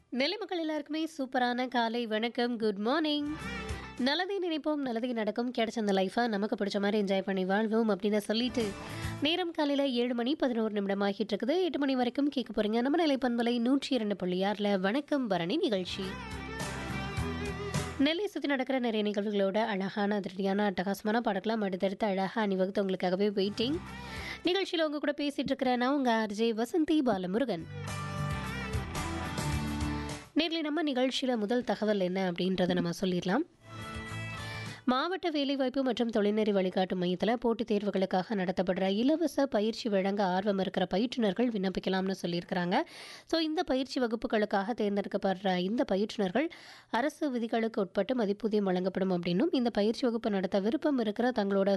நெல்லை மக்கள் எல்லாருக்குமே சூப்பரான காலை வணக்கம் குட் மார்னிங் நல்லதை நினைப்போம் நல்லதே நடக்கும் கிடைச்ச அந்த லைஃபை நமக்கு பிடிச்ச மாதிரி என்ஜாய் பண்ணி வாழ்வோம் அப்படின்னு சொல்லிட்டு நேரம் காலையில் ஏழு மணி பதினோரு நிமிடம் ஆகிட்டு இருக்குது எட்டு மணி வரைக்கும் கேட்க போறீங்க நம்ம நிலை பண்பலை நூற்றி இரண்டு புள்ளி ஆறில் வணக்கம் பரணி நிகழ்ச்சி நெல்லை சுற்றி நடக்கிற நிறைய நிகழ்வுகளோட அழகான அதிரடியான அட்டகாசமான பாடலாம் அடுத்தடுத்து அழகாக அணிவகுத்து உங்களுக்காகவே வெயிட்டிங் நிகழ்ச்சியில் உங்க கூட பேசிட்டு இருக்கிறேன் நான் உங்க ஆர்ஜே வசந்தி பாலமுருகன் நேரில் நம்ம நிகழ்ச்சியில் முதல் தகவல் என்ன அப்படின்றத நம்ம சொல்லிடலாம் மாவட்ட வேலைவாய்ப்பு மற்றும் தொழில்நெறி வழிகாட்டு மையத்தில் போட்டித் தேர்வுகளுக்காக நடத்தப்படுற இலவச பயிற்சி வழங்க ஆர்வம் இருக்கிற பயிற்றுனர்கள் விண்ணப்பிக்கலாம்னு சொல்லியிருக்கிறாங்க ஸோ இந்த பயிற்சி வகுப்புகளுக்காக தேர்ந்தெடுக்கப்படுற இந்த பயிற்றுனர்கள் அரசு விதிகளுக்கு உட்பட்டு மதிப்பூதியம் வழங்கப்படும் அப்படின்னும் இந்த பயிற்சி வகுப்பு நடத்த விருப்பம் இருக்கிற தங்களோட